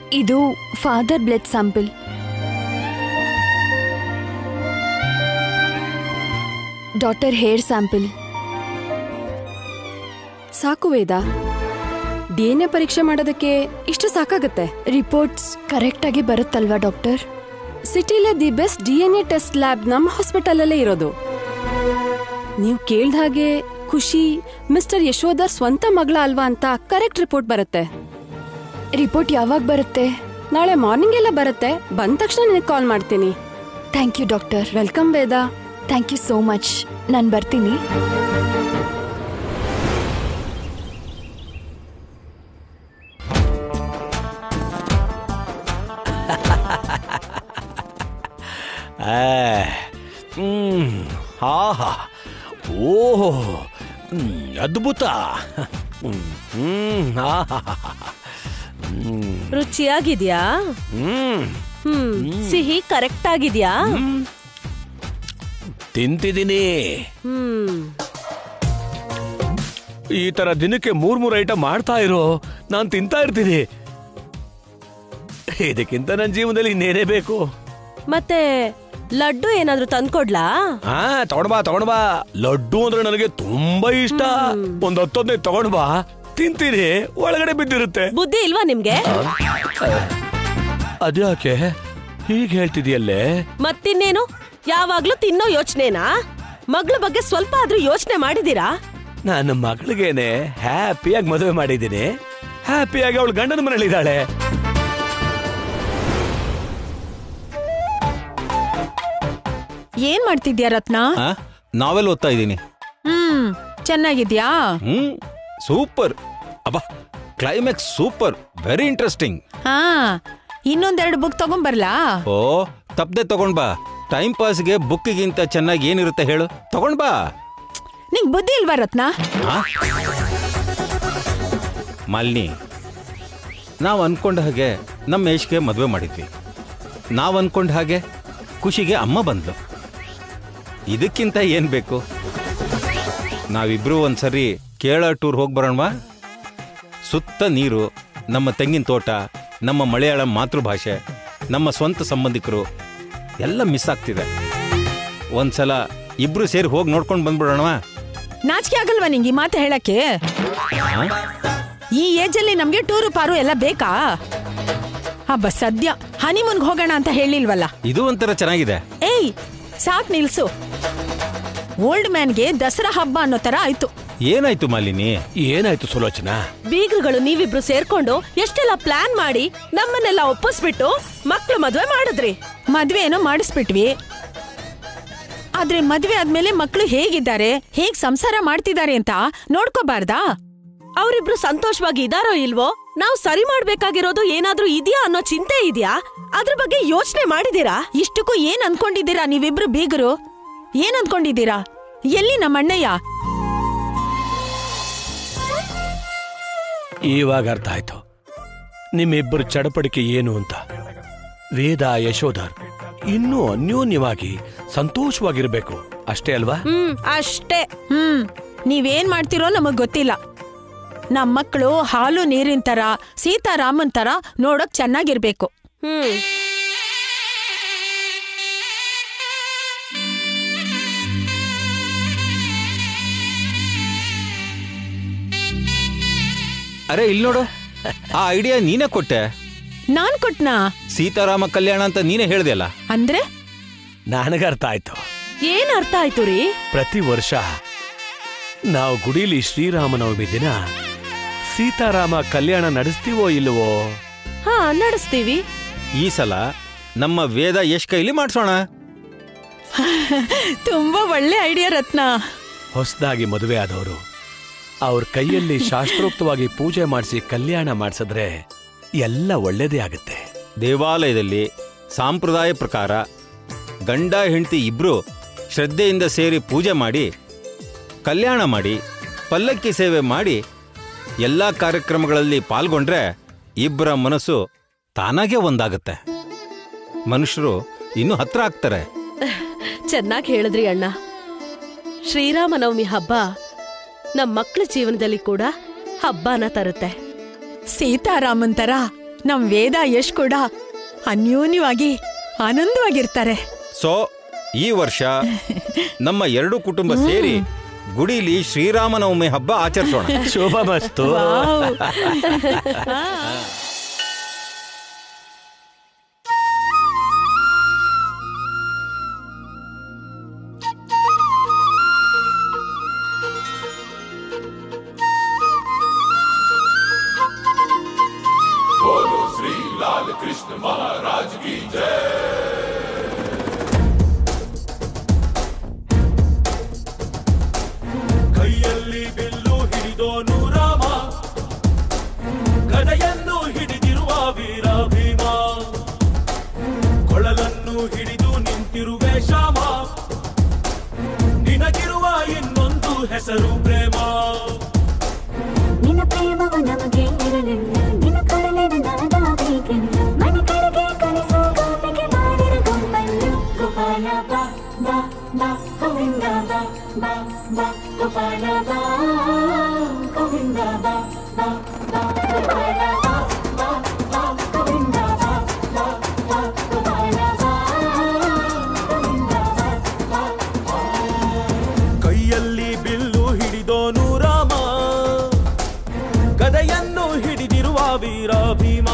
ಇದು father blood sample daughter hair sample ಸಾಕು Veda D N A ಪರೀಕ್ಷೆ ಮಾಡೋದಕ್ಕೆ ಇಷ್ಟು ಸಾಕಾಗತ್ತೆ ರಿಪೋರ್ಟ್ಸ್ ಕರೆಕ್ಟಾಗಿ ಬರುತ್ತಲ್ವಾ ಡಾಕ್ಟರ್ ಸಿಟಿಲೇ the best D N A test lab ನಮ್ಮ ಹಾಸ್ಪಿಟಲ್ ಅಲ್ಲೇ ಇರೋದು ನೀವು ಕೇಳ್ದ ಹಾಗೆ ಖುಷಿ ಮಿಸ್ಟರ್ ಯಶೋಧರ್ ಸ್ವಂತ ಮಗಳ ಅಲ್ವಾ ಅಂತ ಕರೆಕ್ಟ್ ರಿಪೋರ್ಟ್ ಬರುತ್ತೆ ರಿಪೋರ್ಟ್ ಯಾವಾಗ ಬರುತ್ತೆ ನಾಳೆ ಮಾರ್ನಿಂಗ್ ಎಲ್ಲ ಬರುತ್ತೆ ಬಂದ ತಕ್ಷಣ ನಿನಗೆ ಕಾಲ್ ಮಾಡ್ತೀನಿ thank you doctor welcome Veda thank you so much ನಾನು ಬರ್ತೀನಿ ಹ್ಮ್ ಆಹಾ ಓಹೋ ಹ್ಮ್, ಅದ್ಭುತ ಹ್ಮ್, ಹ್ಮ್ ಆಹಾ ಹ್ಮ್ ರುಚಿಯಾಗಿದ್ಯಾ ಹ್ಮ್ ಹ್ಮ್ ಸಿಹಿ ಕರೆಕ್ಟ್ ಆಗಿದ್ಯಾ ತಿಂತಿದ್ದೀನಿ ಹ್ಮ್ ಈ ತರ ದಿನಕ್ಕೆ ಮೂರ್ ಮೂರ್ ಐಟಮ್ ಮಾಡ್ತಾ ಇರೋ ನಾನ್ ತಿಂತಾ ಇರ್ತೀನಿ ಇದಕ್ಕಿಂತ ನನ್ನ ಜೀವನದಲ್ಲಿ ಇನ್ನೇನೇ ಬೇಕು ಮತ್ತೆ ಲಡ್ಡು ಏನಾದ್ರೂ ತಂದ್ಕೊಡ್ಲಾ ಹಾ ತಗೊಂಡ್ ಬಾ ತಗೊಂಡ್ ಬಾ ಲಡ್ಡು ಅಂದ್ರೆ ನನಗೆ ತುಂಬಾ ಇಷ್ಟ ಒಂದ್ ಹತ್ತೊಂದೈದು ತಗೊಂಡ್ ಬಾ ತಿಂತೀನಿ ಒಳಗಡೆ ಬಿದ್ದಿರುತ್ತೆ ಬುದ್ಧಿ ಇಲ್ವಾ ನಿಮ್ಗೆ ಅದ್ಯಾಕೆ ಹೀಗೆ ಹೇಳ್ತಿದ್ಯಲ್ಲೇ ಮತ್ತಿನ್ನೇನು ಯಾವಾಗ್ಲೂ ತಿನ್ನೋ ಯೋಚನೆನಾ ಮಗಳ ಬಗ್ಗೆ ಸ್ವಲ್ಪ ಆದ್ರೂ ಯೋಚನೆ ಮಾಡಿದೀರಾ ನನ್ನ ಮಗಳಿಗೇನೆ ಹ್ಯಾಪಿಯಾಗಿ ಮದುವೆ ಮಾಡಿದ್ದೀನಿ ಹ್ಯಾಪಿಯಾಗಿ ಅವಳು ಗಂಡನ ಮನೇಲಿದ್ದಾಳೆ ಏನ್ ಮಾಡ್ತಿದ್ಯಾ ರತ್ನ ನಾವೆಲ್ ಓದ್ತಾ ಇದ್ದೀನಿ ಹ್ಮ್ ಚೆನ್ನಾಗಿದ್ಯಾ ಹ್ಮ್ ಸೂಪರ್ ಅಬ್ಬಾ ಕ್ಲೈಮ್ಯಾಕ್ಸ್ ಸೂಪರ್ ವೆರಿ ಇಂಟ್ರೆಸ್ಟಿಂಗ್ ಹಾ ಇನ್ನೊಂದೆರಡು ಬುಕ್ ತಗೊಂಬರ್ಲಾ ಓ ತಪ್ಪದೆ ತಗೊಂಡ್ ಬಾ ಟೈಮ್ ಪಾಸ್ಗೆ ಬುಕ್ಕಿಗಿಂತ ಚೆನ್ನಾಗಿ ಏನಿರುತ್ತೆ ಹೇಳು ತಗೊಂಡ್ ಬಾ ನಿಂಗ್ ಬುದ್ಧಿ ಇಲ್ವಾ ರತ್ನ ಆ? ಮಾಲಿನಿ ನಾವು ಅನ್ಕೊಂಡ ಹಾಗೆ ನಮ್ಮ ಯಶ್ಗೆ ಮದುವೆ ಮಾಡಿದ್ವಿ ನಾವು ಅನ್ಕೊಂಡ ಹಾಗೆ ಖುಷಿಗೆ ಅಮ್ಮ ಬಂದ್ಲು ಇದಕ್ಕಿಂತ ಏನ್ ಬೇಕು ನಾವಿಬ್ರು ಒಂದ್ಸರಿ ಕೇರಳ ಟೂರ್ ಹೋಗಿ ಬರೋಣವಾ ಸುತ್ತ ನೀರು ನಮ್ಮ ತೆಂಗಿನ ತೋಟ ನಮ್ಮ ಮಲಯಾಳಂ ಮಾತೃಭಾಷೆ ನಮ್ಮ ಸ್ವಂತ ಸಂಬಂಧಿಕರು ಎಲ್ಲ ಮಿಸ್ ಆಗ್ತಿದೆ ಒಂದ್ಸಲ ಇಬ್ರು ಸೇರಿ ಹೋಗಿ ನೋಡ್ಕೊಂಡು ಬಂದ್ಬಿಡೋಣವಾ ನಾಚಿಕೆ ಆಗಲ್ವಾ ನಿಂಗೆ ಈ ಮಾತು ಹೇಳಕ್ಕೆ ಈ ಏಜ್ ಅಲ್ಲಿ ನಮ್ಗೆ ಟೂರು ಪಾರು ಎಲ್ಲ ಬೇಕಾ ಹಬ್ಬ ಸದ್ಯ ಹನಿಮೂನ್ಗ್ ಹೋಗೋಣ ಅಂತ ಹೇಳಿಲ್ವಲ್ಲ ಇದು ಒಂಥರ ಚೆನ್ನಾಗಿದೆ ಏಯ್ ಸಾಕ್ ನಿಲ್ಸು ಓಲ್ಡ್ ಮ್ಯಾನ್ಗೆ ದಸರಾ ಹಬ್ಬ ಅನ್ನೋ ತರ ಆಯ್ತು ಏನಾಯ್ತು ಮಾಲಿನಿ ಏನಾಯ್ತು ಸುಲೋಚನಾ ಬೀಗ್ರುಗಳು ನೀವಿಬ್ರು ಸೇರ್ಕೊಂಡು ಎಷ್ಟೆಲ್ಲ ಪ್ಲಾನ್ ಮಾಡಿ ನಮ್ಮನ್ನೆಲ್ಲ ಒಪ್ಪಿಸ್ಬಿಟ್ಟು ಮಕ್ಳು ಮದ್ವೆ ಮಾಡಿದ್ರಿ ಮದ್ವೆ ಏನೋ ಮಾಡಿಸ್ಬಿಟ್ವಿ ಆದ್ರೆ ಮದ್ವೆ ಆದ್ಮೇಲೆ ಮಕ್ಳು ಹೇಗಿದ್ದಾರೆ ಹೇಗ್ ಸಂಸಾರ ಮಾಡ್ತಿದ್ದಾರೆ ಅಂತ ನೋಡ್ಕೋಬಾರ್ದಾ ಅವರಿಬ್ರು ಸಂತೋಷವಾಗಿ ಇದಾರೋ ಇಲ್ವೋ ನಾವು ಸರಿ ಮಾಡ್ಬೇಕಾಗಿರೋದು ಏನಾದ್ರೂ ಇದೆಯಾ ಅನ್ನೋ ಚಿಂತೆ ಇದೆಯಾ ಅದ್ರ ಬಗ್ಗೆ ಯೋಚನೆ ಮಾಡಿದೀರಾ ಇಷ್ಟಕ್ಕೂ ಏನ್ ಅನ್ಕೊಂಡಿದ್ದೀರಾ ನೀವಿಬ್ರು ಬೀಗರು ಏನ್ ಅನ್ಕೊಂಡಿದ್ದೀರಾ ಎಲ್ಲಿ ನಮ್ಮ ಅಣ್ಣಯ್ಯ ಇವಾಗ ಅರ್ಥ ಆಯ್ತು ನಿಮ್ಮಿಬ್ಬರು ಚಡಪಡಿಕೆ ಏನು ಅಂತ ವೇದ ಯಶೋಧರ್ ಇನ್ನೂ ಅನ್ಯೋನ್ಯವಾಗಿ ಸಂತೋಷವಾಗಿರ್ಬೇಕು ಅಷ್ಟೇ ಅಲ್ವಾ ಹ್ಮ್ ಅಷ್ಟೇ ಹ್ಮ್ ನೀವೇನ್ ಮಾಡ್ತಿರೋ ನಮಗ್ ಗೊತ್ತಿಲ್ಲ ನಮ್ ಮಕ್ಕಳು ಹಾಲು ನೀರಿನ ತರ ಸೀತಾರಾಮನ್ ತರ ನೋಡಕ್ ಚೆನ್ನಾಗಿರ್ಬೇಕು ಹ್ಮ್ ಅರೆ ಇಲ್ಲಿ ನೋಡು ಆ ಐಡಿಯಾ ನೀನೇ ಕೊಟ್ಟೆ ನಾನ್ ಕೊಟ್ನಾ ಸೀತಾರಾಮ ಕಲ್ಯಾಣ ಅಂತ ನೀನೇ ಹೇಳ್ದೆಯಲ್ಲ ಅಂದ್ರೆ ನನಗರ್ಥ ಆಯ್ತು ಏನ್ ಅರ್ಥ ಆಯ್ತು ರೀ ಪ್ರತಿ ವರ್ಷ ನಾವು ಗುಡಿಲಿ ಶ್ರೀರಾಮನವಮಿ ದಿನ ಸೀತಾರಾಮ ಕಲ್ಯಾಣ ನಡೆಸ್ತೀವೋ ಇಲ್ವೋ ಹಾ ನಡೆಸ್ತೀವಿ ಈ ಸಲ ನಮ್ಮ ವೇದ ಯಶ್ ಕೈಲಿ ಮಾಡ್ಸೋಣ ತುಂಬಾ ಒಳ್ಳೆ ಐಡಿಯಾ ರತ್ನ ಹೊಸದಾಗಿ ಮದುವೆ ಆದವರು ಅವ್ರ ಕೈಯಲ್ಲಿ ಶಾಸ್ತ್ರೋಕ್ತವಾಗಿ ಪೂಜೆ ಮಾಡಿಸಿ ಕಲ್ಯಾಣ ಮಾಡಿಸಿದ್ರೆ ಎಲ್ಲ ಒಳ್ಳೇದೇ ಆಗುತ್ತೆ ದೇವಾಲಯದಲ್ಲಿ ಸಾಂಪ್ರದಾಯ ಪ್ರಕಾರ ಗಂಡ ಹೆಂಡತಿ ಇಬ್ರು ಶ್ರದ್ಧೆಯಿಂದ ಸೇರಿ ಪೂಜೆ ಮಾಡಿ ಕಲ್ಯಾಣ ಮಾಡಿ ಪಲ್ಲಕ್ಕಿ ಸೇವೆ ಮಾಡಿ ಎಲ್ಲ ಕಾರ್ಯಕ್ರಮಗಳಲ್ಲಿ ಪಾಲ್ಗೊಂಡ್ರೆ ಇಬ್ಬರ ಮನಸ್ಸು ತಾನಾಗೆ ಒಂದಾಗುತ್ತೆ ಮನುಷ್ಯರು ಇನ್ನೂ ಹತ್ರ ಆಗ್ತಾರೆ ಚೆನ್ನಾಗಿ ಹೇಳಿದ್ರಿ ಅಣ್ಣ ಶ್ರೀರಾಮನವಮಿ ಹಬ್ಬ ನಮ್ ಮಕ್ಳ ಜೀವನದಲ್ಲಿ ಕೂಡ ಹಬ್ಬನ ತರುತ್ತೆ ಸೀತಾರಾಮನ್ ತರ ನಮ್ ವೇದ ಯಶ್ ಕೂಡ ಅನ್ಯೋನ್ಯವಾಗಿ ಆನಂದವಾಗಿರ್ತಾರೆ ಸೊ ಈ ವರ್ಷ ನಮ್ಮ ಎರಡು ಕುಟುಂಬ ಸೇರಿ ಗುಡಿಲಿ ಶ್ರೀರಾಮನವಮಿ ಹಬ್ಬ ಆಚರಿಸೋಣ ಶುಭ ಮಸ್ತು ವಾವ್. ಕೈಯಲ್ಲಿ ಬಿಲ್ಲು ಹಿಡಿದೋನು ರಾಮ ಗದೆಯನ್ನು ಹಿಡಿದಿರುವ ವೀರ ಭೀಮ ಕೊಳಲನ್ನು ಹಿಡಿದು ನಿಂತಿರುವೆ ಶ್ಯಾಮ ನಿನಗಿರುವ ಇನ್ನೊಂದು ಹೆಸರು ಪ್ರೇಮ ನಿನ್ನ ಪ್ರೇಮವು ನಮಗೆ ಇರಲಿಲ್ಲ ನಿನ್ನ ಕೊಡಲಿನ ನಾದಾಬೇಕೆಲ್ಲ ಮನೆ ಕಡೆಗೆ ಕಲಿಸೋ ಗೋಪಿಗೆ ಮಾಡಿರ ಗೊಂಬನ್ನು ಗೋಪಾಲ ಬಾ ಬಾ ಬಾ ಗೋವಿಂದ ಬಾ ಬಾ ಬಾ ಗೋಪಾಲ ಬಾ ಗೋವಿಂದ ಬಾ ಬಾ ಬಾ ಗೋಪಾಲ ಬಾ ಬಾ ಬಾ ಗೋವಿಂದ ಬಾ ಬಾ ಬಾ ಗೋಪಾಲ ಬಾ ಗೋವಿಂದ ಬಾ ಬಾ ಕೈಯಲ್ಲಿ ಬಿಲ್ಲು ಹಿಡಿದೋನು ರಾಮ ಗದೆಯನ್ನು ಹಿಡಿದಿರುವ ವೀರ ಭೀಮ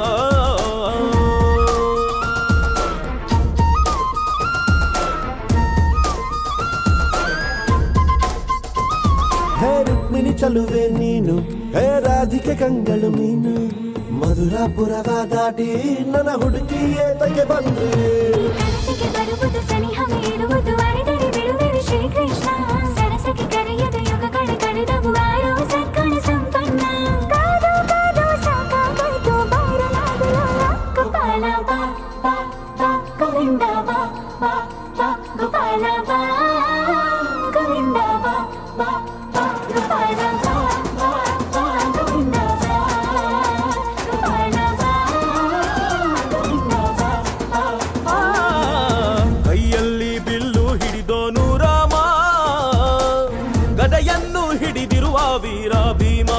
ಹೇ ರುಕ್ಮಿಣಿ ಚಲುವೆ ನೀನು ಹೇ ರಾಧಿಕೆ ಕಂಗಳು ಮೀನು ಮಧುರಾಪುರವ ದಾಟಿ ನನ್ನ ಹುಡುಗಿ ಏತಕ್ಕೆ ಬಂದ್ರೆ ಈ ಕನಸಿಗೆ ಬರುವುದು ಸನಿಹವೇ ಇರುವುದು ಅಡೆದಡೆ ಬಿಡುವೆವು ಶ್ರೀಕೃಷ್ಣ ಸರಸಕ್ಕೆ ಕರೆಯದ ಯುಗಗಳ ಕಳೆದವು ಆರೋ ಸದ್ಗುಣ ಸಂಪನ್ನ ಕಾದು ಕಾದು ಸಾಕಾಗೋಯ್ತು ಬಾರಲಾಗಲು ಗೋಪಾಲ ಬಾ ಬಾ ಬಾ ಗೋವಿಂದ ಬಾ ಬಾ ಬಾ ಗೋಪಾಲ ಬಾ ಗೋವಿಂದ ಬಾ ಬಾ ಬಾ ಗೋಪಾಲ ಬಾ ಬಾ ಬಾ ಗೋವಿಂದ ಬಾ ಗೋಪಾಲ ಬಾ ಗೋವಿಂದ ಬಾ ಬಾ ಬಾ ಕೈಯಲ್ಲಿ ಬಿಲ್ಲು ಹಿಡಿದೋನು ರಾಮ ಗದೆಯನ್ನು ಹಿಡಿದಿರುವ ವೀರ ಭೀಮ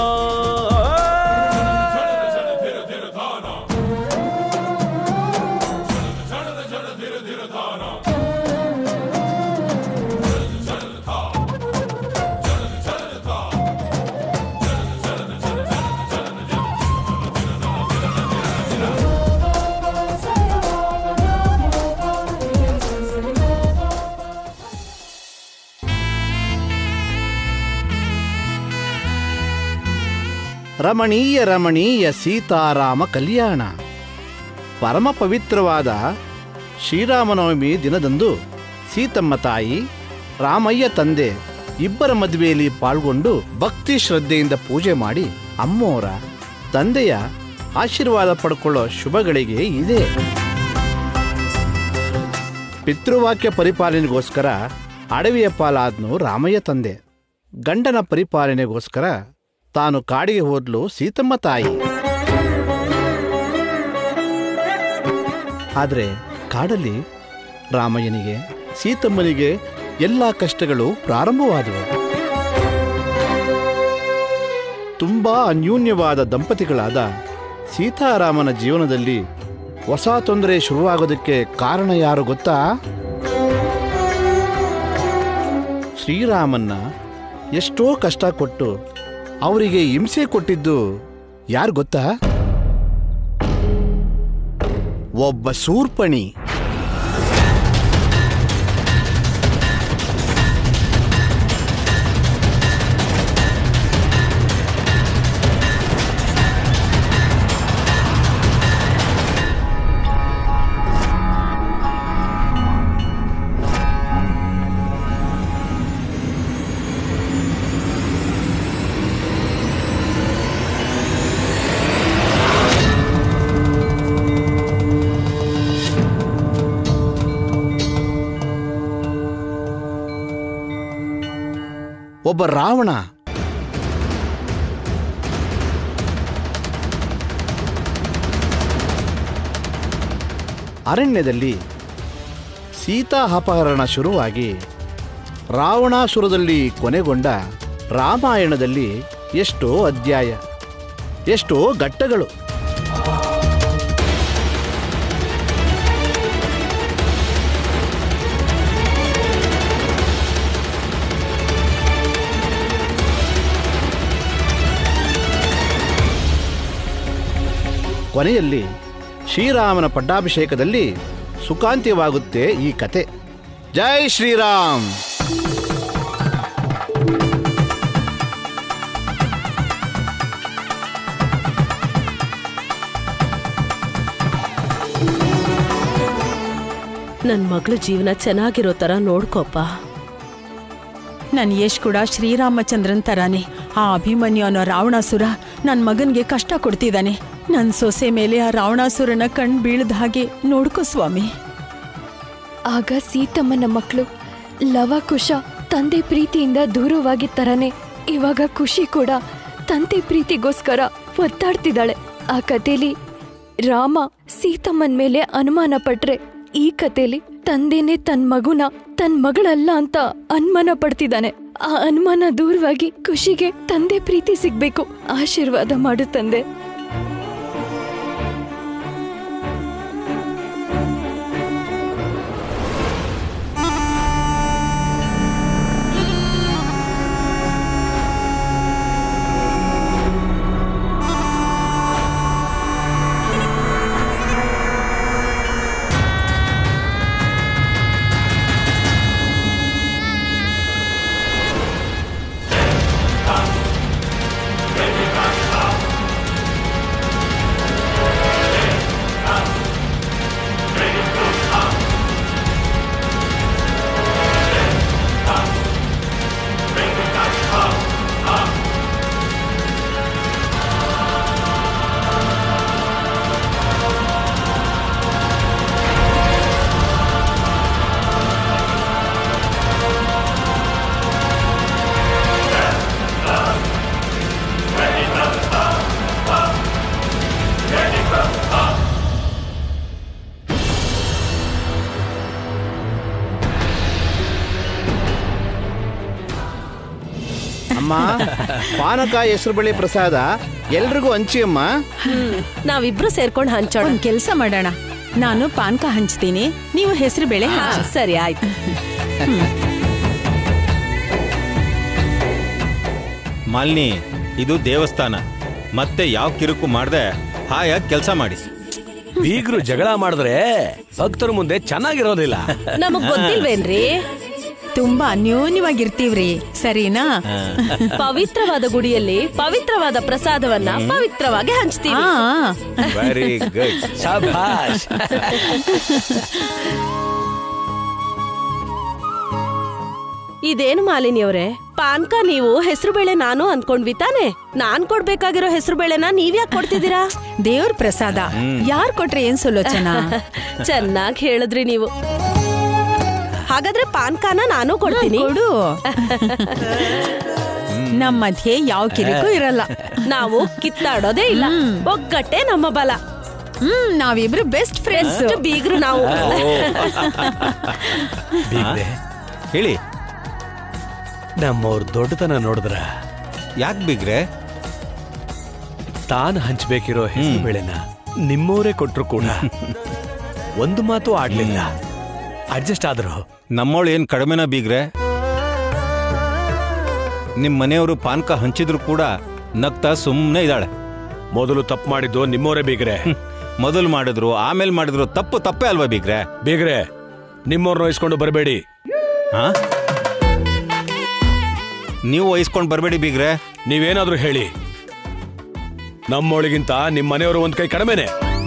ರಮಣೀಯ ರಮಣೀಯ ಸೀತಾರಾಮ ಕಲ್ಯಾಣ ಪರಮ ಪವಿತ್ರವಾದ ಶ್ರೀರಾಮನವಮಿ ದಿನದಂದು ಸೀತಮ್ಮ ತಾಯಿ ರಾಮಯ್ಯ ತಂದೆ ಇಬ್ಬರ ಮದುವೆಯಲ್ಲಿ ಪಾಲ್ಗೊಂಡು ಭಕ್ತಿ ಶ್ರದ್ಧೆಯಿಂದ ಪೂಜೆ ಮಾಡಿ ಅಮ್ಮೋರ ತಂದೆಯ ಆಶೀರ್ವಾದ ಪಡ್ಕೊಳ್ಳೋ ಶುಭಗಳಿಗೆ ಇದೆ ಪಿತೃವಾಕ್ಯ ಪರಿಪಾಲನೆಗೋಸ್ಕರ ಅಡವಿಯ ಪಾಲಾದ್ನು ರಾಮಯ್ಯ ತಂದೆ ಗಂಡನ ಪರಿಪಾಲನೆಗೋಸ್ಕರ ತಾನು ಕಾಡಿಗೆ ಹೋದ್ಲು ಸೀತಮ್ಮ ತಾಯಿ ಆದ್ರೆ ಕಾಡಲ್ಲಿ ರಾಮಯ್ಯನಿಗೆ ಸೀತಮ್ಮನಿಗೆ ಎಲ್ಲ ಕಷ್ಟಗಳು ಪ್ರಾರಂಭವಾದವು ತುಂಬಾ ಅನ್ಯೂನ್ಯವಾದ ದಂಪತಿಗಳಾದ ಸೀತಾರಾಮನ ಜೀವನದಲ್ಲಿ ಹೊಸ ತೊಂದರೆ ಶುರುವಾಗೋದಕ್ಕೆ ಕಾರಣ ಯಾರು ಗೊತ್ತಾ ಶ್ರೀರಾಮನ್ನ ಎಷ್ಟೋ ಕಷ್ಟ ಕೊಟ್ಟು ಅವರಿಗೆ ಹಿಂಸೆ ಕೊಟ್ಟಿದ್ದು ಯಾರು ಗೊತ್ತಾ ಒಬ್ಬ ಸೂರ್ಪಣಿ ಒಬ್ಬ ರಾವಣ ಅರಣ್ಯದಲ್ಲಿ ಸೀತಾ ಅಪಹರಣ ಶುರುವಾಗಿ ರಾವಣಾಸುರದಲ್ಲಿ ಕೊನೆಗೊಂಡ ರಾಮಾಯಣದಲ್ಲಿ ಎಷ್ಟೋ ಅಧ್ಯಾಯ ಎಷ್ಟೋ ಘಟ್ಟಗಳು ಕೊನೆಯಲ್ಲಿ ಶ್ರೀರಾಮನ ಪಟ್ಟಾಭಿಷೇಕದಲ್ಲಿ ಸುಖಾಂತ್ಯವಾಗುತ್ತೆ ಈ ಕತೆ ಜೈ ಶ್ರೀರಾಮ್ ನನ್ ಮಗಳ ಜೀವನ ಚೆನ್ನಾಗಿರೋ ತರ ನೋಡ್ಕೋಪ ನನ್ ಯಶ್ ಕೂಡ ಶ್ರೀರಾಮಚಂದ್ರನ್ ತರಾನೆ ಆ ಅಭಿಮನ್ಯು ಅನ್ನೋ ರಾವಣಾಸುರ ನನ್ ಮಗನ್ಗೆ ಕಷ್ಟ ಕೊಡ್ತಿದ್ದಾನೆ ನನ್ ಸೊಸೆ ಮೇಲೆ ಆ ರಾವಣಾಸುರನ ಕಣ್ ಬೀಳದ ಹಾಗೆ ನೋಡ್ಕೋ ಸ್ವಾಮಿ ಆಗ ಸೀತಮ್ಮನ ಮಕ್ಕಳು ಲವ ಕುಶ ತಂದೆ ಪ್ರೀತಿಯಿಂದ ದೂರವಾಗಿ ತರನೆ ಇವಾಗ ಖುಷಿ ಕೂಡ ತಂದೆ ಪ್ರೀತಿಗೋಸ್ಕರ ಒತ್ತಾಡ್ತಿದ್ದಾಳೆ ಆ ಕಥೆಲಿ ರಾಮ ಸೀತಮ್ಮನ್ ಮೇಲೆ ಅನುಮಾನ ಪಟ್ರೆ ಈ ಕಥೆಲಿ ತಂದೆನೆ ತನ್ ಮಗುನ ತನ್ ಮಗಳಲ್ಲ ಅಂತ ಅನುಮಾನ ಪಡ್ತಿದ್ದಾನೆ ಆ ಅನುಮಾನ ದೂರವಾಗಿ ಖುಷಿಗೆ ತಂದೆ ಪ್ರೀತಿ ಸಿಗ್ಬೇಕು ಆಶೀರ್ವಾದ ಮಾಡು ತಂದೆ ಅಮ್ಮ ಪಾನಕ ಹೆಸರು ಬಳಿ ಪ್ರಸಾದ ಎಲ್ರಿಗೂ ಹಂಚಿ ಅಮ್ಮ ನಾವಿಬ್ರು ಸೇರ್ಕೊಂಡು ಹಂಚೋಣ ಒಂದ್ ಕೆಲ್ಸ ಮಾಡೋಣ ನಾನು ಪಾನ್ಕ ಹಂಚ್ತೀನಿ ನೀವು ಹೆಸರು ಬೇಳೆ ಹಾ, ಸರಿ ಆಯ್ತು ಮಾಲಿನಿ ಇದು ದೇವಸ್ಥಾನ ಮತ್ತೆ ಯಾವ ಕಿರುಕು ಮಾಡದೆ ಹಾಯಾಗಿ ಕೆಲಸ ಮಾಡಿ ಬೀಗರು ಜಗಳ ಮಾಡಿದ್ರೆ ಭಕ್ತರ ಮುಂದೆ ಚೆನ್ನಾಗಿರೋದಿಲ್ಲ ನಮಗ್ ಗೊತ್ತಿಲ್ವೇನ್ರಿ ತುಂಬಾ ಅನ್ಯೋನ್ಯವಾಗಿರ್ತೀವ್ರಿ ಸರಿನಾ ಪವಿತ್ರವಾದ ಗುಡಿಯಲ್ಲಿ ಪವಿತ್ರವಾದ ಪ್ರಸಾದವನ್ನ ಪವಿತ್ರವಾಗಿ ಹಂಚ್ತೀವಿ ಆ ವೆರಿ ಗುಡ್ ಶಾಬಾಷ್ ಇದೇನು ಮಾಲಿನಿ ಅವ್ರೆ ಪಾನ್ಕ ನೀವು ಹೆಸರು ಬೇಳೆ ನಾನು ಅಂದ್ಕೊಂಡ್ವಿ ತಾನೆ ನಾನ್ ಕೊಡ್ಬೇಕಾಗಿರೋ ಹೆಸರು ಬೇಳೆನ ನೀವ್ಯಾಕ್ ಕೊಡ್ತಿದ್ದೀರಾ ದೇವ್ರ ಪ್ರಸಾದ ಯಾರ್ ಕೊಟ್ರೆ ಏನ್ ಸುಲೋಚನಾ ಚೆನ್ನಾಗ್ ಹೇಳಿದ್ರಿ ನೀವು ಹಾಗಾದ್ರೆ ಪಾನ್ಕಾನ ನಾನು ಕೊಡ್ತೀನಿ ಕೊಡು ನಮ್ ಮಧ್ಯೆ ಯಾವ ಕಿರಿಕು ಇರಲ್ಲ ನಾವು ಕಿತ್ತಾಡೋದೇ ಇಲ್ಲ ಒಗ್ಗಟ್ಟೆ ನಮ್ಮ ಬಲ ಹ್ಮ್ ನಾವಿಬ್ರು ಬೆಸ್ಟ್ ಫ್ರೆಂಡ್ಸ್ ಎಷ್ಟು ಬೀಗ್ರು ನಾವು ಬೀಗ್ರೆ ಹೇಳಿ ನಮ್ಮವ್ರ ದೊಡ್ಡತನ ನೋಡಿದ್ರ ಯಾಕೆ ಬಿಗ್ರೆ ತಾನು ಹಂಚ್ಬೇಕಿರೋ ಹೆಸರು ಬೇಳೆನ ನಿಮ್ಮವರೇ ಕೊಟ್ರು ಕೂಡ ಒಂದು ಮಾತು ಆಡ್ಲಿಲ್ಲ ಅಡ್ಜಸ್ಟ್ ಆದ್ರು ನಮ್ಮವಳು ಏನ್ ಕಡಿಮೆನ ಬೀಗ್ರೆ ನಿಮ್ ಮನೆಯವರು ಪಾನಕ ಹಂಚಿದ್ರು ಕೂಡ ನಗ್ತಾ ಸುಮ್ಮನೆ ಇದ್ದಾಳೆ ಮೊದಲು ತಪ್ಪು ಮಾಡಿದ್ದು ನಿಮ್ಮವರೇ ಬೀಗ್ರೆ ಮೊದಲು ಮಾಡಿದ್ರು ಆಮೇಲೆ ಮಾಡಿದ್ರು ತಪ್ಪು ತಪ್ಪೇ ಅಲ್ವಾ ಬೀಗ್ರೆ ಬೀಗ್ರೆ ನಿಮ್ಮವ್ರನ್ನ ವಹಿಸ್ಕೊಂಡು ಬರಬೇಡಿ ಹಾ ನೀವು ವಹಿಸ್ಕೊಂಡು ಬರಬೇಡಿ ಬೀಗ್ರೆ ನೀವೇನಾದ್ರೂ ಹೇಳಿ ನಮ್ಮೊಳಗಿಂತ ನಿಮ್ಮ ಮನೆಯವರು ಒಂದ್ ಕೈ ಕಡಿಮೆನೆ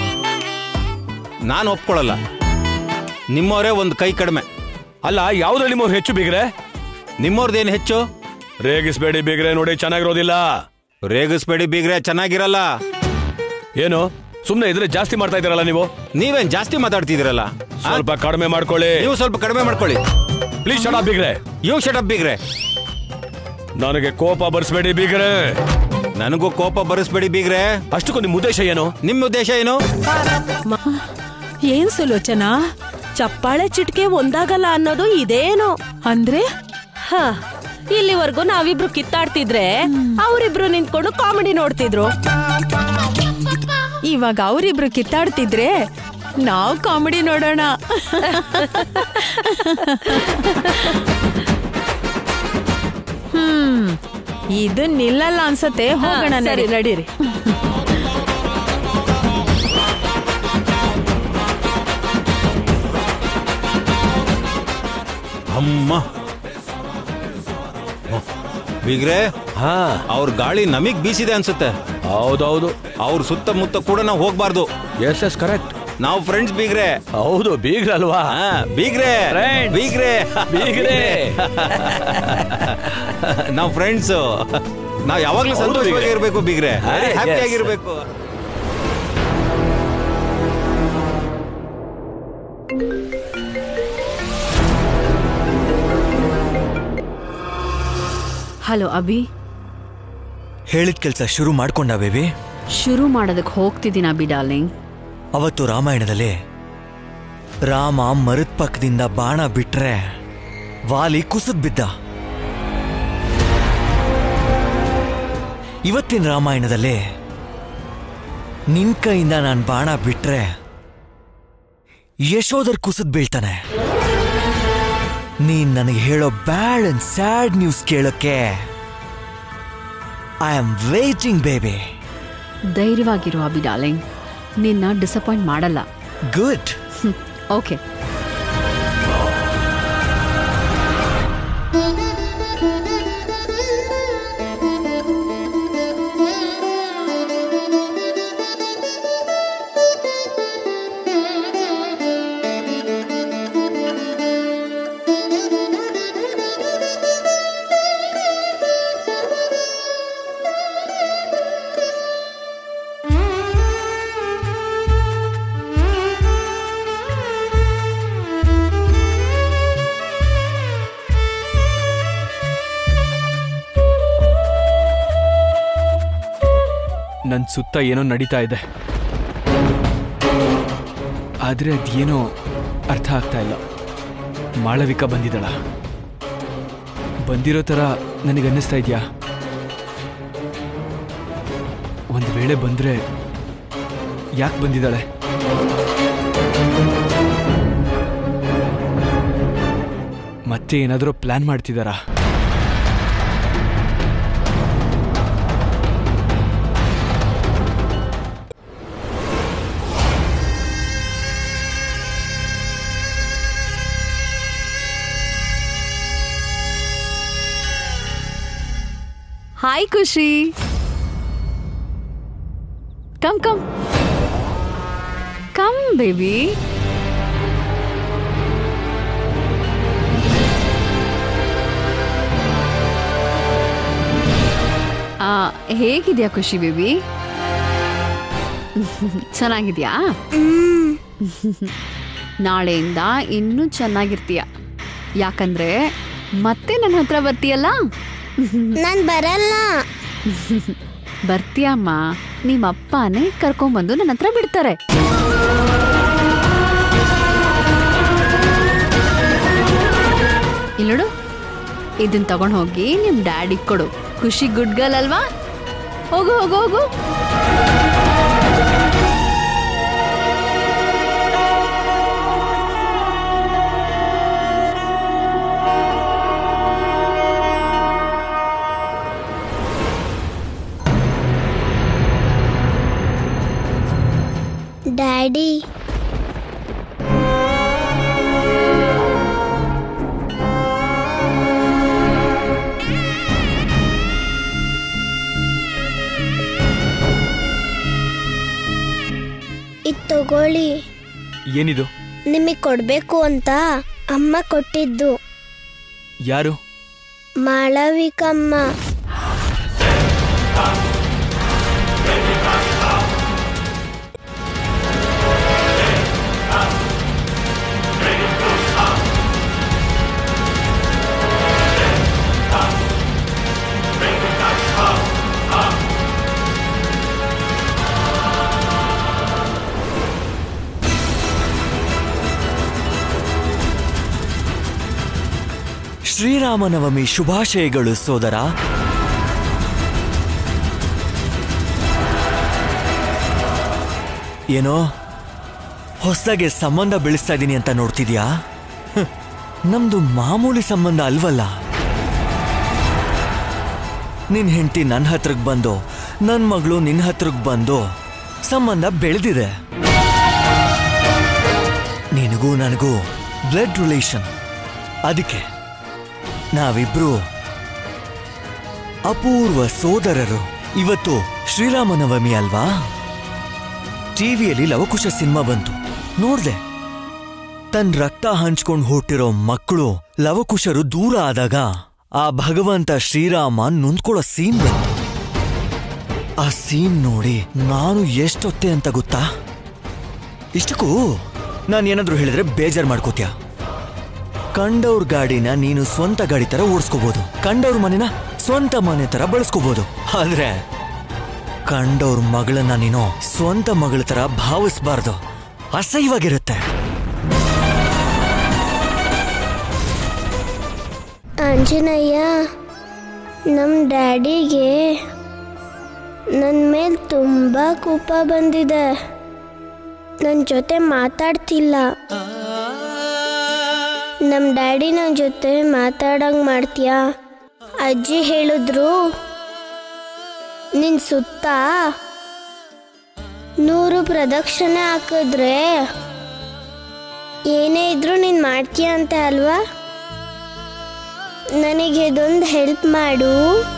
ನಾನು ಒಪ್ಕೊಳ್ಳಲ್ಲ ನಿಮ್ಮವರೇ ಒಂದು ಕೈ ಕಡಿಮೆ ಅಲ್ಲ ಯಾವ್ದ್ರಲ್ಲಿ ನಿಮ್ಮವ್ರು ಹೆಚ್ಚು ಬೀಗ್ರೆ ನಿಮ್ಮವ್ರದ್ದೇನು ಹೆಚ್ಚು ರೇಗಿಸ್ಬೇಡಿ ಬೀಗ್ರೆ ನೋಡಿ ಚೆನ್ನಾಗಿರೋದಿಲ್ಲ ರೇಗಿಸ್ಬೇಡಿ ಬೀಗ್ರೆ ಚೆನ್ನಾಗಿರಲ್ಲ ಏನು ಸುಮ್ನೆ ಇದ್ರೆ ಜಾಸ್ತಿ ಮಾಡ್ತಾ ಇದ್ದೀರಲ್ಲ ನೀವು ನೀವೇನ್ ಜಾಸ್ತಿ ಮಾತಾಡ್ತಿದ್ದೀರಲ್ಲ ಆ? ಸ್ವಲ್ಪ ಕಡಿಮೆ ಮಾಡ್ಕೊಳ್ಳಿ ನೀವು ಸ್ವಲ್ಪ ಕಡಿಮೆ ಮಾಡ್ಕೊಳ್ಳಿ ಪ್ಲೀಸ್ ಶಡ ಬೀಗ್ರೆ ಯು ಶಟಪ್ ಬೀಗ್ರೆ ನನಗೆ ಕೋಪ ಬರ್ಸ್ಬೇಡಿ ಬೀಗ್ರೆ ನನಗೂ ಕೋಪ ಬರಿಸ್ಬೇಡಿ ಬೀಗ್ರೆ ಅಷ್ಟಕ್ಕೂ ನಿಮ್ ಉದ್ದೇಶ ಏನು ನಿಮ್ಮ ಉದ್ದೇಶ ಏನು ಏನ್ ಸುಲೋಚನಾ ಚಪ್ಪಾಳೆ ಚಿಟ್ಕೆ ಒಂದಾಗಲ್ಲ ಅನ್ನೋದು ಇದೇನೋ ಅಂದ್ರೆ ಹ ಇಲ್ಲಿವರೆಗೂ ನಾವಿಬ್ರು ಕಿತ್ತಾಡ್ತಿದ್ರೆ ಅವರಿಬ್ರು ನಿಂತ್ಕೊಂಡು ಕಾಮಿಡಿ ನೋಡ್ತಿದ್ರು ಇವಾಗ ಅವರಿಬ್ರು ಕಿತ್ತಾಡ್ತಿದ್ರೆ ನಾವ್ ಕಾಮಿಡಿ ನೋಡೋಣ ಹ್ಮ್ ಇದು ನಿಲ್ಲಲ್ಲ ಅನ್ಸತ್ತೆ ಹ, ಹೋಗೋಣ ಸರಿ ನಡಿ ನಡೀರಿ ಅಮ್ಮ ಬಿಗ್ರೆ ಹಾ ಅವ್ರ ಗಾಳಿ ನಮಗ್ ಬೀಸಿದೆ ಅನ್ಸುತ್ತೆ ಹೌದೌದು ಅವ್ರ ಸುತ್ತಮುತ್ತ ಕೂಡ ನಾವು ಹೋಗ್ಬಾರ್ದು ಎಸ್ ಎಸ್ ಕರೆಕ್ಟ್ ನಾವು ಫ್ರೆಂಡ್ಸ್ ಬೀಗ್ರೆ ಹೌದು ಬೀಗ್ರಲ್ವಾ ಹಾ ಬೀಗ್ರೆ Friends. ಬೀಗ್ರೆ ಬೀಗ್ರೆ. ನಾವು ಫ್ರೆಂಡ್ಸ್ ನಾವು ಯಾವಾಗ್ಲೂ ಹೌದು ಸಂತೋಷವಾಗಿ ಬೀಗ್ರೆ. ಇರ್ಬೇಕು ಬೀಗ್ರೆ ಹಾ, ಹ್ಯಾಪಿ yes. ಆಗಿರ್ಬೇಕು ಹಲೋ ಅಭಿ ಹೇಳಿದ ಕೆಲಸ ಶುರು ಮಾಡ್ಕೊಂಡ ಬೇಬಿ ಶುರು ಮಾಡೋದಕ್ಕೆ ಹೋಗ್ತಿದ್ದೀನಿ ಅಭಿ ಡಾರ್ಲಿಂಗ್ ಅವತ್ತು ರಾಮಾಯಣದಲ್ಲಿ ರಾಮ ಮರದ ಪಕ್ಕದಿಂದ ಬಾಣ ಬಿಟ್ರೆ ವಾಲಿ ಕುಸಿದ್ ಬಿದ್ದ ಇವತ್ತಿನ ರಾಮಾಯಣದಲ್ಲಿ ನಿನ್ ಕೈಯಿಂದ ನಾನು ಬಾಣ ಬಿಟ್ರೆ ಯಶೋಧರ್ ಕುಸಿದ್ ಬೀಳ್ತಾನೆ ನೀನ್ ನನಗೆ ಹೇಳೋ ಬ್ಯಾಡ್ ಅಂಡ್ ಸ್ಯಾಡ್ ನ್ಯೂಸ್ ಕೇಳೋಕೆ ಐ ಆಮ್ ವೇಟಿಂಗ್ ಬೇಬಿ ಧೈರ್ಯವಾಗಿರು ಅಭಿ ಡಾರ್ಲಿಂಗ್ ನಿನ್ನ ಡಿಸಪಾಯಿಂಟ್ ಮಾಡಲ್ಲ ಗುಡ್ ಓಕೆ ನನ್ನ ಸುತ್ತ ಏನೋ ನಡೀತಾ ಇದೆ ಆದರೆ ಅದೇನೋ ಅರ್ಥ ಆಗ್ತಾ ಇಲ್ಲ ಮಾಳವಿಕ ಬಂದಿದ್ದಾಳ ಬಂದಿರೋ ಥರ ನನಗೆ ಅನ್ನಿಸ್ತಾ ಇದೆಯಾ ಒಂದು ವೇಳೆ ಬಂದರೆ ಯಾಕೆ ಬಂದಿದ್ದಾಳೆ ಮತ್ತೆ ಏನಾದರೂ ಪ್ಲ್ಯಾನ್ ಮಾಡ್ತಿದ್ದಾರಾ hi Khushi come come come baby ಹೇಗಿದ್ಯಾ ಖುಷಿ ಬೇಬಿ ಚೆನ್ನಾಗಿದ್ಯಾ ನಾಳೆಯಿಂದ ಇನ್ನೂ ಚೆನ್ನಾಗಿರ್ತೀಯ ಯಾಕಂದ್ರೆ ಮತ್ತೆ ನನ್ನ ಹತ್ರ ಬರ್ತೀಯಲ್ಲ ನಾನ್ ಬರಲ್ಲ ಬರ್ತೀಯಮ್ಮ ನಿಮ್ಮ ಅಪ್ಪನೇ ಕರ್ಕೊಂಬಂದು ನನ್ನ ಹತ್ರ ಬಿಡ್ತಾರೆ ಇಲ್ಲೋಡು ಇದನ್ನ ತಗೊಂಡ್ ಹೋಗಿ ನಿಮ್ ಡ್ಯಾಡಿ ಕೊಡು ಖುಷಿ ಗುಡ್ ಗರ್ಲ್ ಅಲ್ವಾ ಹೋಗು ಹೋಗು ಹೋಗು ಡ್ಯಾಡಿ ಇದ್ ತಗೊಳ್ಳಿ ಏನಿದು ನಿಮಗೆ ಕೊಡ್ಬೇಕು ಅಂತ ಅಮ್ಮ ಕೊಟ್ಟಿದ್ದು ಯಾರು ಮಾಳವಿಕಮ್ಮ ಶ್ರೀರಾಮನವಮಿ ಶುಭಾಶಯಗಳು ಸೋದರ ಏನೋ ಹೊಸದಾಗೆ ಸಂಬಂಧ ಬೆಳೆಸ್ತಾ ಇದ್ದೀನಿ ಅಂತ ನೋಡ್ತಿದ್ಯಾ ಹ್ಮ್, ನಮ್ದು ಮಾಮೂಲಿ ಸಂಬಂಧ ಅಲ್ವಲ್ಲ ನಿನ್ ಹೆಂಡತಿ ನನ್ನ ಹತ್ರಕ್ ಬಂದು ನನ್ನ ಮಗಳು ನಿನ್ನ ಹತ್ರಕ್ ಬಂದು ಸಂಬಂಧ ಬೆಳೆದಿದೆ ನಿನಗೂ ನನಗೂ ಬ್ಲಡ್ ರಿಲೇಷನ್ ಅದಕ್ಕೆ ನಾವಿಬ್ರು ಅಪೂರ್ವ ಸೋದರರು ಇವತ್ತು ಶ್ರೀರಾಮನವಮಿ ಅಲ್ವಾ ಟಿವಿಯಲ್ಲಿ ಲವಕುಶ ಸಿನಿಮಾ ಬಂತು ನೋಡ್ದೆ ತನ್ನ ರಕ್ತ ಹಂಚ್ಕೊಂಡು ಹುಟ್ಟಿರೋ ಮಕ್ಕಳು ಲವಕುಶರು ದೂರ ಆದಾಗ ಆ ಭಗವಂತ ಶ್ರೀರಾಮ ನೊಂದ್ಕೊಳ್ಳೋ ಸೀನ್ ಬಂತು ಆ ಸೀನ್ ನೋಡಿ ನಾನು ಎಷ್ಟೊತ್ತೆ ಅಂತ ಗೊತ್ತಾ ಇಷ್ಟಕ್ಕೂ ನಾನು ಏನಾದ್ರೂ ಹೇಳಿದ್ರೆ ಬೇಜಾರ್ ಮಾಡ್ಕೋತ್ಯಾ ಕಂಡವ್ರ ಗಾಡಿನ ನೀನು ಸ್ವಂತ ಗಾಡಿ ತರ ಓಡಿಸ್ಕೋಬಹುದು ಕಂಡವ್ರ ಮನೆನ ಸ್ವಂತ ಮನೆ ತರ ಬಳಸ್ಕೋಬಹುದು ಆದ್ರೆ ಕಂಡವ್ರ ಮಗಳನ್ನ ನೀನು ಸ್ವಂತ ಮಗಳ ತರ ಭಾವಿಸ್ಬಾರ್ದು ಅಸಹ್ಯವಾಗಿರುತ್ತೆ ಆಂಜನೇಯ ನಮ್ಮ ಡ್ಯಾಡಿಗೆ ನನ್ನ ಮೇಲೆ ತುಂಬ ಕೋಪ ಬಂದಿದೆ ನನ್ನ ಜೊತೆ ಮಾತಾಡ್ತಿಲ್ಲ ನಮ್ಮ ಡ್ಯಾಡಿ ನನ್ನ ಜೊತೆ ಮಾತಾಡಂಗೆ ಮಾಡ್ತೀಯಾ ಅಜ್ಜಿ ಹೇಳಿದ್ರು ನಿನ್ನ ಸುತ್ತ ನೂರು ಪ್ರದಕ್ಷಿಣೆ ಹಾಕಿದ್ರೆ ಏನೇ ಇದ್ರೂ ನೀನು ಮಾಡ್ತೀಯ ಅಂತ ಅಲ್ವಾ ನನಗೆ ಇದೊಂದು ಹೆಲ್ಪ್ ಮಾಡು